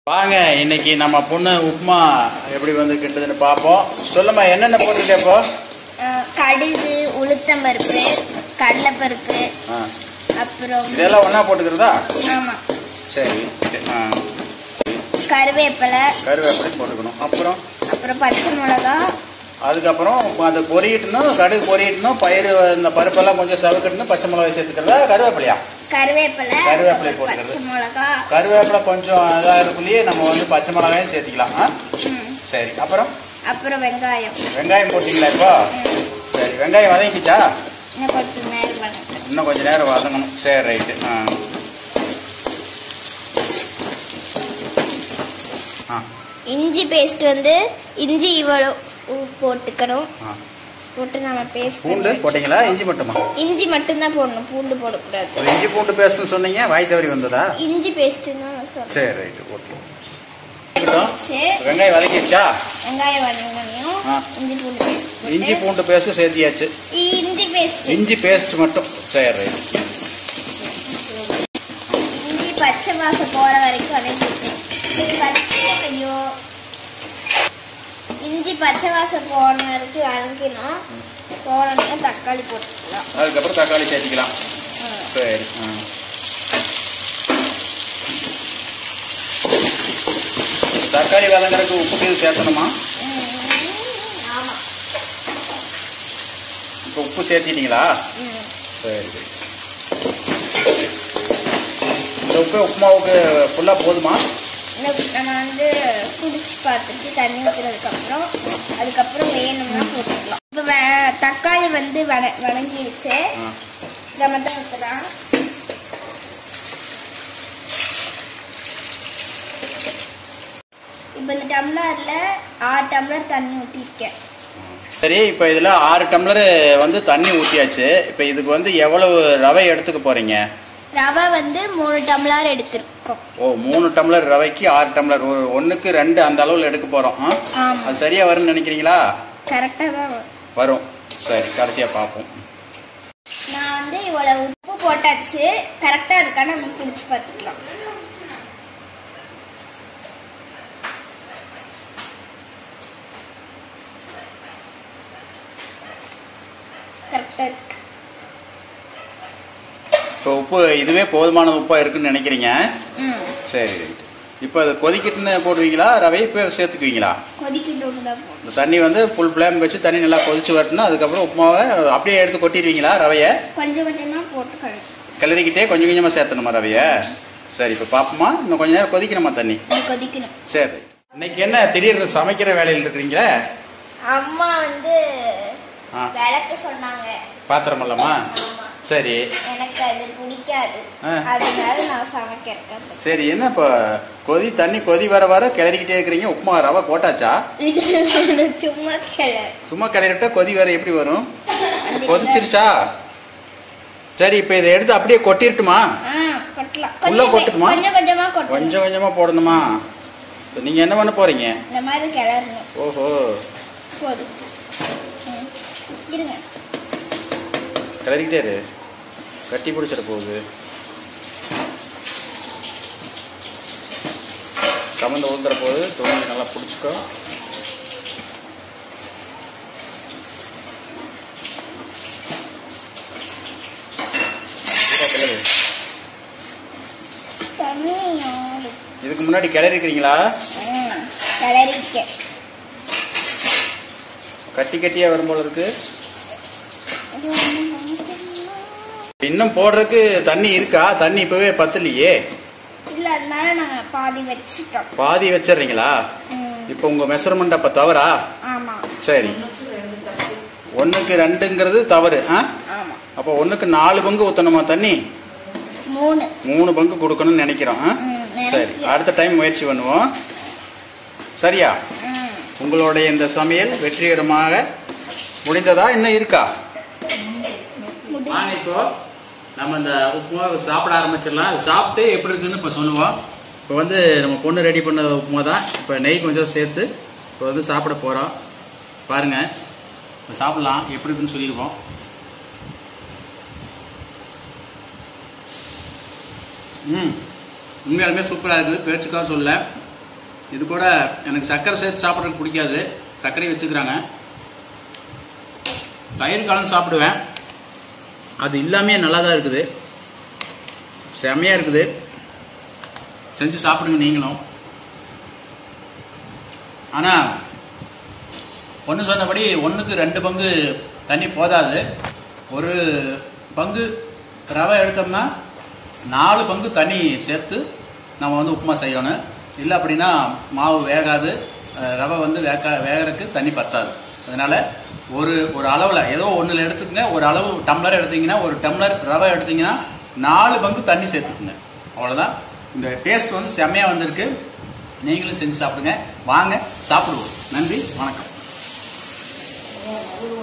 வாங்க இன்னைக்கு நம்ம பொண்ணு உப்புமா எப்படி வந்து கிட்டுதுன்னு பார்ப்போம் சொல்லுமா என்னென்ன போட்டிருக்க இப்போ அஹ் கடுகு உளுத்தம்பருப்பு கடலைப்பருப்பு ஆ, அப்புறம் இதெல்லாம் ஒன்றா போட்டுக்கிறதா ஆமா சரி ஆ, கருவேப்பிலை கருவேப்பிலை போட்டுக்கணும் அப்புறம் அப்புறம் பச்சை மிளகா அதுக்கப்புறம் அதை பொரியட்டணும் கடுகு பொரியட்டணும் பயிர் இந்த பருப்பெல்லாம் கொஞ்சம் சவுக்கட்டணும் பச்சை மிளகாய் சேர்த்துக்கிறதா கருவேப்பிலையா கருவேப்பிலை கருவேப்பிலை அப்புறம் போட்டுக்கிறது. பச்சை மிளகா கருவேப்பிலை கொஞ்சம் இதாகிறதுக்குள்ளேயே நம்ம வந்து பச்சை மிளகாயும் சேர்த்திக்கலாம் ஆ ம், சரி அப்புறம் அப்புறம் வெங்காயம் வெங்காயம் போட்டிங்களா இப்போ சரி வெங்காயம் வதங்கிச்சா இன்னும் கொஞ்சம் நேரம் வதக்கணும் இன்னும் கொஞ்ச நேரம் வதங்கணும் சரி ரைட்டு ஆ ஆ இஞ்சி பேஸ்ட் வந்து இஞ்சி இவ்வளோ உ- போட்டுக்கணும் ஆ போட்டு நம்ம பேஸ்ட் பூண்டு போட்டிங்களா இஞ்சி மட்டுமா இஞ்சி மட்டும்தான் போடணும் பூண்டு போடக்கூடாது ஒரு இஞ்சி பூண்டு பேஸ்ட்னு சொன்னீங்க வாய் தவறி வந்ததா இஞ்சி பேஸ்ட்டுன்னு தான் சொல்றேன் சரி ரைட்டு ஓகே சரி, வெங்காயம் வதக்கிடுச்சா வெங்காயம் வதங்கணும் ஆ. இஞ்சி பூண்டு பேஸ்ட் இஞ்சி பூண்டு பேஸ்ட் சேர்த்தியாச்சு இஞ்சி பேஸ்ட் இஞ்சி பேஸ்ட் மட்டும் சரி ரைட்டு இஞ்சி பச்சை வாசம் போற வரைக்கும் வதக்கிட்டு பச்சை ஐயோ இஞ்சி பச்சை வாசம் போன வரைக்கும் வதக்கணும் போனோடனே தக்காளி போட்டுக்கலாம் அதுக்கப்புறம் தக்காளி சேர்த்திக்கலாம் ம். சரி ஆ தக்காளி வதங்குறதுக்கு உப்பு கீது சேர்த்தணுமா ம், ஆமா இப்போ உப்பு சேர்த்திட்டீங்களா ம். சரி சரி இந்த உப்பு உப்புமாவுக்கு ஃபுல்லாக போதுமா இந்த நம்ம வந்து குடிச்சு பார்த்துட்டு தண்ணி ஊற்றுறதுக்கப்புறம் அதுக்கப்புறம் வேணும்னா போட்டுக்கலாம் இப்போ வே- தக்காளி வந்து வட வதங்கிடுச்சு ஆ நம்ம தான் ஊற்றலாம் இப்போ இந்த டம்ளரில் ஆறு டம்ளர் தண்ணி ஊற்றிருக்கேன் சரி இப்போ இதில் ஆறு டம்ளர் வந்து தண்ணி ஊற்றியாச்சு இப்போ இதுக்கு வந்து எவ்வளவு ரவை எடுத்துக்க போறீங்க ரவை வந்து மூணு டம்ளர் எடுத்திருக்கோம் ஓ மூணு டம்ளர் ரவைக்கு ஆறு டம்ளர் ஒரு ஒன்றுக்கு ரெண்டு அந்த அளவில் எடுக்க போகிறோம் ஆமாம் அது சரியாக வரும்னு நினைக்கிறீங்களா கரெக்டாக தான் வரும். வரும் சரி கடைசியாக பார்ப்போம் நான் வந்து இவ்வளோ உப்பு போட்டாச்சு கரெக்டாக இருக்கா நம்ம குடிச்சு பார்த்துக்கலாம் கரெக்டாக இருக்கு இப்போ உப்பு இதுவே போதுமான உப்பாக இருக்குன்னு நினைக்கிறீங்க ம் சரி ரைட் இப்போ அது கொதிக்கிட்டுன்னு போடுவீங்களா ரவை இப்போ சேர்த்துக்குவீங்களா கொதிக்கிட்டு தான் போடும் இந்த தண்ணி வந்து ஃபுல் ஃப்ளேம் வச்சு தண்ணி நல்லா கொதிச்சு வரணும் அதுக்கப்புறம் உப்புமாவை அப்படியே எடுத்து கொட்டிடுவீங்களா ரவையை கொஞ்சம் கொஞ்சமாக போட்டு கழிச்சு கிளறிக்கிட்டே கொஞ்சம் கொஞ்சமாக சேர்த்தணுமா ரவையை சரி இப்போ பார்ப்போமா இன்னும் கொஞ்ச நேரம் கொதிக்கணுமா தண்ணி இது கொதிக்கணும் சரி இன்னைக்கு என்ன திடீர்னு சமைக்கிற வேலையில் இருக்கிறீங்களே அம்மா வந்து ஆ. விளக்கு சொன்னாங்க பாத்திரம் இல்லம்மா ஆமா சரி எனக்கு அது பிடிக்காது ஆ. அதனால நான் சமைக்கிறேன் சரி என்ன இப்போ கொதி தண்ணி கொதி வர வர கிளறிக்கிட்டே இருக்கிறீங்க உப்புமா ரவை போட்டாச்சா சும்மா கிளறு சும்மா கிளறிட்டா கொதி வர எப்படி வரும் கொதிச்சிருச்சா சரி இப்போ இதை எடுத்து அப்படியே கொட்டிருட்டுமா ஆ, கொட்டலாம் உள்ள கொஞ்சம் கொட்டுமா? கொஞ்சம் கொஞ்சமா கொட்டணும் கொஞ்சம் கொஞ்சமாக போடணுமா இப்போ நீங்கள் என்ன பண்ண போறீங்க இந்த மாதிரி கிளறணும் ஓஹோ போதும் ம். இருங்க கிளறிக்கிட்டே இரு கட்டி பிடிச்சிட போகுது கமந்து ஊந்துற போது துணி நல்லா பிடிச்சிக்கோ இதோ கிளறு. தண்ணியோடு இதுக்கு முன்னாடி கிளறிக்கிறீங்களா ம், கிளறிக்க கட்டி கட்டியா வரும் போல இருக்கு இன்னும் போடுறதுக்கு தண்ணி இருக்கா தண்ணி இப்பவே பத்தலையே இல்ல அதனால நாங்க பாதி வச்சுட்டோம் பாதி வச்சிடுறீங்களா ம், இப்போ உங்க மெஷர்மெண்ட் அப்ப தவறா ஆமா சரி ஒண்ணுக்கு ரெண்டுங்கிறது தவறு ஆ ஆமா அப்போ ஒண்ணுக்கு நாலு பங்கு ஊத்தணுமா தண்ணி மூணு மூணு பங்கு கொடுக்கணும்னு நினைக்கிறோம் ஆ? ம், சரி நினைக்கிறேன். அடுத்த டைம் முயற்சி பண்ணுவோம் சரியா ம், உங்களுடைய இந்த சமையல் வெற்றிகரமாக முடிந்ததா இன்னும் இருக்கா முடி- வாங்க இப்போ நம்ம இந்த உப்புமாவை சாப்பிட ஆரம்பிச்சிடலாம் அது சாப்பிட்டு எப்படி இருக்குன்னு இப்போ சொல்லுவோம் இப்போ வந்து நம்ம பொண்ணு ரெடி பண்ண உப்புமா தான் இப்போ நெய் கொஞ்சம் சேர்த்து இப்போ வந்து சாப்பிட போகிறோம் பாருங்க இப்போ சாப்பிடலாம் எப்படி இருக்குன்னு சொல்லியிருக்கோம் ம் உண்மையாலுமே சூப்பராக இருக்குது பேச்சுக்காக சொல்ல இது கூட எனக்கு சர்க்கரை சேர்த்து சாப்பிட்றதுக்கு பிடிக்காது சர்க்கரை வச்சுக்கிறாங்க தயிர் கலந்து சாப்பிடுவேன் அது இல்லாமே நல்லா தான் இருக்குது செம்மையாக இருக்குது செஞ்சு சாப்பிடுங்க நீங்களும் ஆனால் ஒன்று சொன்னபடி ஒன்றுக்கு ரெண்டு பங்கு தண்ணி போதாது ஒரு பங்கு ரவை எடுத்தோம்னா நாலு பங்கு தண்ணி சேர்த்து நம்ம வந்து உப்புமா செய்யணும் இல்லை அப்படின்னா மாவு வேகாது அஹ் ரவை வந்து வேக வேகறதுக்கு தண்ணி பத்தாது அதனால ஒரு ஒரு அளவில் ஏதோ ஒன்றில் எடுத்துக்கங்க ஒரு அளவு டம்ளர் எடுத்தீங்கன்னா ஒரு டம்ளர் ரவை எடுத்தீங்கன்னா நாலு பங்கு தண்ணி சேர்த்துக்குங்க அவ்வளோதான் இந்த டேஸ்ட் வந்து செம்மையாக வந்திருக்கு நீங்களும் செஞ்சு சாப்பிடுங்க வாங்க சாப்பிடுவோம் நன்றி வணக்கம்